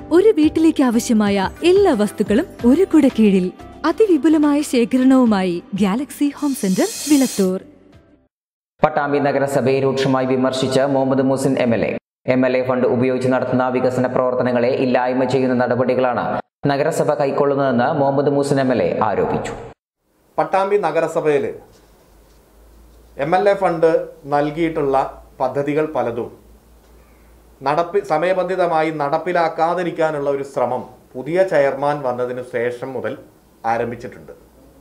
ഒരു വീട്ടിലേക്ക് ആവശ്യമായ എല്ലാ വസ്തുക്കളും ഒരു കുട കീഴിൽ അതിവിപുലമായ ശേഖരണവുമായി Galaxy Home Centre Vilathur Pattambi നഗരസഭയെ രൂക്ഷമായി വിമർശിച്ച് Muhammad Muhsin M L A M L A fund ഉപയോഗിച്ച് നടത്തുന്ന വികസന പ്രവർത്തനങ്ങളെ ഇല്ലായ്മ ചെയ്യുന്ന നടപടികളാണ് നഗരസഭ കൈക്കൊള്ളുന്നതെന്ന് Muhammad Muhsin M L A ആരോപിച്ചു പട്ടാമ്പി നഗരസഭയിൽ എം എൽ എ ഫണ്ട് നൽകിയിട്ടുള്ള പദ്ധതികൾ പലതും നടപ്പി സമയബന്ധിതമായി നടപ്പിലാക്കാതിരിക്കാനുള്ള ഒരു ശ്രമം പുതിയ ചെയർമാൻ വന്നതിന് ശേഷം മുതൽ ആരംഭിച്ചിട്ടുണ്ട്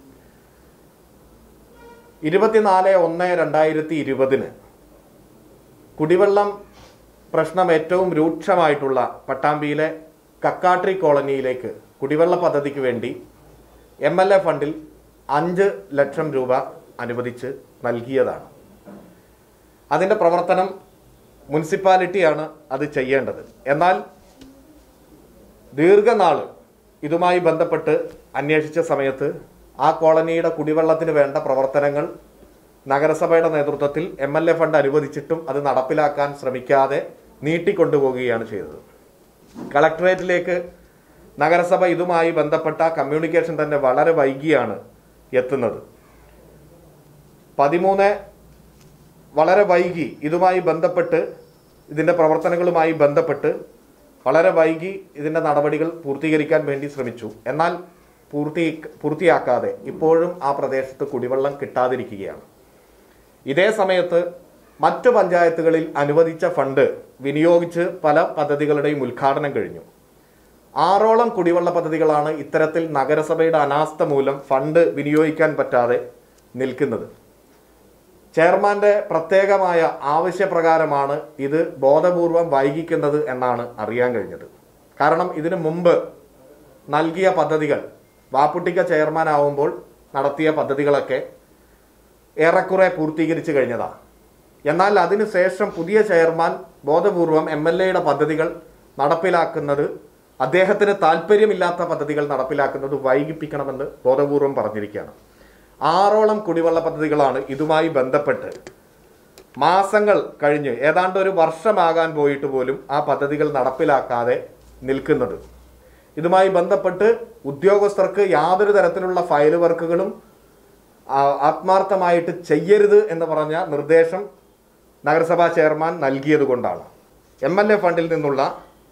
ഇരുപത്തിനാല് ഒന്ന് രണ്ടായിരത്തി ഇരുപതിന് കുടിവെള്ളം പ്രശ്നം ഏറ്റവും രൂക്ഷമായിട്ടുള്ള പട്ടാമ്പിയിലെ കക്കാട്രി കോളനിയിലേക്ക് കുടിവെള്ള പദ്ധതിക്ക് വേണ്ടി എം എൽ എ ഫണ്ടിൽ അഞ്ച് ലക്ഷം രൂപ അനുവദിച്ച് നൽകിയതാണ് അതിൻ്റെ പ്രവർത്തനം മുനിസിപ്പാലിറ്റിയാണ് അത് ചെയ്യേണ്ടത് എന്നാൽ ദീർഘനാൾ ഇതുമായി ബന്ധപ്പെട്ട് അന്വേഷിച്ച സമയത്ത് ആ കോളനിയുടെ കുടിവെള്ളത്തിന് വേണ്ട പ്രവർത്തനങ്ങൾ നഗരസഭയുടെ നേതൃത്വത്തിൽ എം എൽ എ ഫണ്ട് അനുവദിച്ചിട്ടും അത് നടപ്പിലാക്കാൻ ശ്രമിക്കാതെ നീട്ടിക്കൊണ്ടുപോവുകയാണ് ചെയ്തത് കളക്ടറേറ്റിലേക്ക് നഗരസഭ ഇതുമായി ബന്ധപ്പെട്ട കമ്മ്യൂണിക്കേഷൻ തന്നെ വളരെ വൈകിയാണ് എത്തുന്നത് പതിമൂന്ന് വളരെ വൈകി ഇതുമായി ബന്ധപ്പെട്ട് ഇതിൻ്റെ പ്രവർത്തനങ്ങളുമായി ബന്ധപ്പെട്ട് വളരെ വൈകി ഇതിൻ്റെ നടപടികൾ പൂർത്തീകരിക്കാൻ വേണ്ടി ശ്രമിച്ചു എന്നാൽ പൂർത്തി പൂർത്തിയാക്കാതെ ഇപ്പോഴും ആ പ്രദേശത്ത് കുടിവെള്ളം കിട്ടാതിരിക്കുകയാണ് ഇതേ സമയത്ത് മറ്റു പഞ്ചായത്തുകളിൽ അനുവദിച്ച ഫണ്ട് വിനിയോഗിച്ച് പല പദ്ധതികളുടെയും ഉദ്ഘാടനം കഴിഞ്ഞു ആറോളം കുടിവെള്ള പദ്ധതികളാണ് ഇത്തരത്തിൽ നഗരസഭയുടെ അനാസ്ഥ മൂലം ഫണ്ട് വിനിയോഗിക്കാൻ പറ്റാതെ നിൽക്കുന്നത് ചെയർമാന്റെ പ്രത്യേകമായ ആവശ്യപ്രകാരമാണ് ഇത് ബോധപൂർവം വൈകിക്കുന്നത് എന്നാണ് അറിയാൻ കഴിഞ്ഞത് കാരണം ഇതിനു മുമ്പ് നൽകിയ പദ്ധതികൾ വാപ്പുട്ടിക്ക ചെയർമാൻ ആവുമ്പോൾ നടത്തിയ പദ്ധതികളൊക്കെ ഏറെക്കുറെ പൂർത്തീകരിച്ചു കഴിഞ്ഞതാണ് എന്നാൽ അതിനുശേഷം പുതിയ ചെയർമാൻ ബോധപൂർവം എം എൽ എയുടെ പദ്ധതികൾ നടപ്പിലാക്കുന്നത് അദ്ദേഹത്തിന് താല്പര്യമില്ലാത്ത പദ്ധതികൾ നടപ്പിലാക്കുന്നത് വൈകിപ്പിക്കണമെന്ന് ബോധപൂർവം പറഞ്ഞിരിക്കുകയാണ് ആറോളം കുടിവെള്ള പദ്ധതികളാണ് ഇതുമായി ബന്ധപ്പെട്ട് മാസങ്ങൾ കഴിഞ്ഞ് ഏതാണ്ട് ഒരു വർഷമാകാൻ പോയിട്ട് പോലും ആ പദ്ധതികൾ നടപ്പിലാക്കാതെ നിൽക്കുന്നത് ഇതുമായി ബന്ധപ്പെട്ട് ഉദ്യോഗസ്ഥർക്ക് യാതൊരു തരത്തിലുള്ള ഫയൽ വർക്കുകളും ആ, ആത്മാർത്ഥമായിട്ട് ചെയ്യരുത് എന്ന് പറഞ്ഞ നിർദ്ദേശം നഗരസഭാ ചെയർമാൻ നൽകിയത് കൊണ്ടാണ് എം എൽ എ ഫണ്ടിൽ നിന്നുള്ള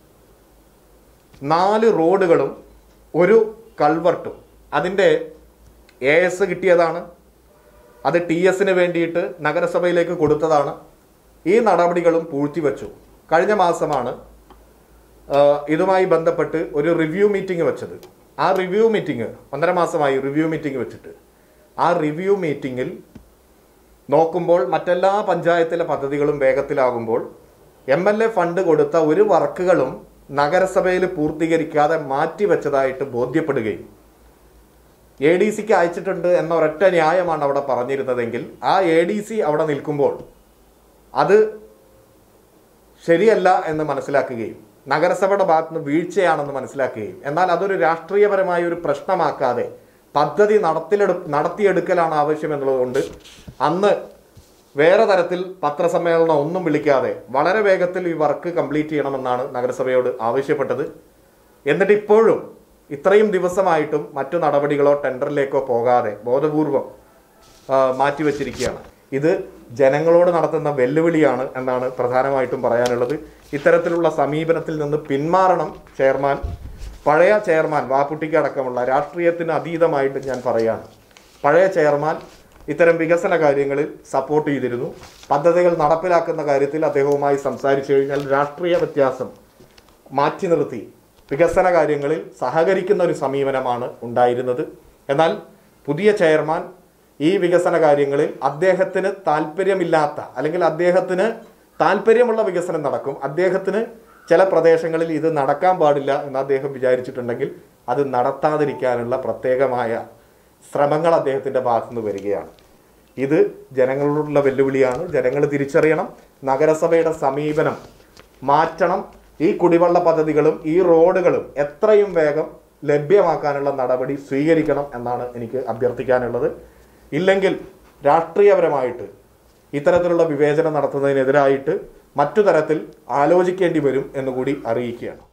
നാല് റോഡുകളും ഒരു കൾവർട്ടും അതിൻ്റെ എ എസ് കിട്ടിയതാണ് അത് ടി എസിന് വേണ്ടിയിട്ട് നഗരസഭയിലേക്ക് കൊടുത്തതാണ് ഈ നടപടികളും പൂഴ്ത്തിവെച്ചു കഴിഞ്ഞ മാസമാണ് ആ, ഇതുമായി ബന്ധപ്പെട്ട് ഒരു റിവ്യൂ മീറ്റിംഗ് വെച്ചത് ആ റിവ്യൂ മീറ്റിംഗ് ഒന്നര മാസമായി റിവ്യൂ മീറ്റിംഗ് വെച്ചിട്ട് ആ റിവ്യൂ മീറ്റിങ്ങിൽ നോക്കുമ്പോൾ മറ്റെല്ലാ പഞ്ചായത്തിലെ പദ്ധതികളും വേഗത്തിലാകുമ്പോൾ എം എൽ എ ഫണ്ട് കൊടുത്ത ഒരു വർക്കുകളും നഗരസഭയിൽ പൂർത്തീകരിക്കാതെ മാറ്റിവെച്ചതായിട്ട് ബോധ്യപ്പെടുകയും എ ഡി സിക്ക് അയച്ചിട്ടുണ്ട് എന്ന ഒരൊറ്റ ന്യായമാണ് അവിടെ പറഞ്ഞിരുന്നതെങ്കിൽ ആ എ ഡി സി അവിടെ നിൽക്കുമ്പോൾ അത് ശരിയല്ല എന്ന് മനസ്സിലാക്കുകയും നഗരസഭയുടെ ഭാഗത്തുനിന്ന് വീഴ്ചയാണെന്ന് മനസ്സിലാക്കുകയും എന്നാൽ അതൊരു രാഷ്ട്രീയപരമായ ഒരു പ്രശ്നമാക്കാതെ പദ്ധതി നടത്തിലെടു നടത്തിയെടുക്കലാണ് ആവശ്യം എന്നുള്ളതുകൊണ്ട് അന്ന് വേറെ തരത്തിൽ പത്രസമ്മേളനം ഒന്നും വിളിക്കാതെ വളരെ വേഗത്തിൽ ഈ വർക്ക് കംപ്ലീറ്റ് ചെയ്യണമെന്നാണ് നഗരസഭയോട് ആവശ്യപ്പെട്ടത് എന്നിട്ട് ഇപ്പോഴും ഇത്രയും ദിവസമായിട്ടും മറ്റു നടപടികളോ ടെൻഡറിലേക്കോ പോകാതെ ബോധപൂർവം ആ, മാറ്റിവെച്ചിരിക്കുകയാണ് ഇത് ജനങ്ങളോട് നടത്തുന്ന വെല്ലുവിളിയാണ് എന്നാണ് പ്രധാനമായിട്ടും പറയാനുള്ളത് ഇത്തരത്തിലുള്ള സമീപനത്തിൽ നിന്ന് പിന്മാറണം ചെയർമാൻ പഴയ ചെയർമാൻ വാപ്പുട്ടിക്ക് അടക്കമുള്ള രാഷ്ട്രീയത്തിന് അതീതമായിട്ട് ഞാൻ പറയാണ് പഴയ ചെയർമാൻ ഇത്തരം വികസന കാര്യങ്ങളിൽ സപ്പോർട്ട് ചെയ്തിരുന്നു പദ്ധതികൾ നടപ്പിലാക്കുന്ന കാര്യത്തിൽ അദ്ദേഹവുമായി സംസാരിച്ചു കഴിഞ്ഞാൽ രാഷ്ട്രീയ വ്യത്യാസം മാറ്റി നിർത്തി വികസന കാര്യങ്ങളിൽ സഹകരിക്കുന്ന ഒരു സമീപനമാണ് ഉണ്ടായിരുന്നത് എന്നാൽ പുതിയ ചെയർമാൻ ഈ വികസന കാര്യങ്ങളിൽ അദ്ദേഹത്തിന് താല്പര്യമില്ലാത്ത അല്ലെങ്കിൽ അദ്ദേഹത്തിന് താല്പര്യമുള്ള വികസനം നടക്കും അദ്ദേഹത്തിന് ചില പ്രദേശങ്ങളിൽ ഇത് നടക്കാൻ പാടില്ല എന്ന് അദ്ദേഹം വിചാരിച്ചിട്ടുണ്ടെങ്കിൽ അത് നടത്താതിരിക്കാനുള്ള പ്രത്യേകമായ ശ്രമങ്ങൾ അദ്ദേഹത്തിൻ്റെ ഭാഗത്തുനിന്ന് വരികയാണ് ഇത് ജനങ്ങളോടുള്ള വെല്ലുവിളിയാണ് ജനങ്ങൾ തിരിച്ചറിയണം നഗരസഭയുടെ സമീപനം മാറ്റണം ഈ കുടിവെള്ള പദ്ധതികളും ഈ റോഡുകളും എത്രയും വേഗം ലഭ്യമാക്കാനുള്ള നടപടി സ്വീകരിക്കണം എന്നാണ് എനിക്ക് അഭ്യർത്ഥിക്കാനുള്ളത് ഇല്ലെങ്കിൽ രാഷ്ട്രീയപരമായിട്ട് ഇത്തരത്തിലുള്ള വിവേചനം നടത്തുന്നതിനെതിരായിട്ട് മറ്റു തരത്തിൽ ആലോചിക്കേണ്ടി വരും എന്നുകൂടി അറിയിക്കുകയാണ്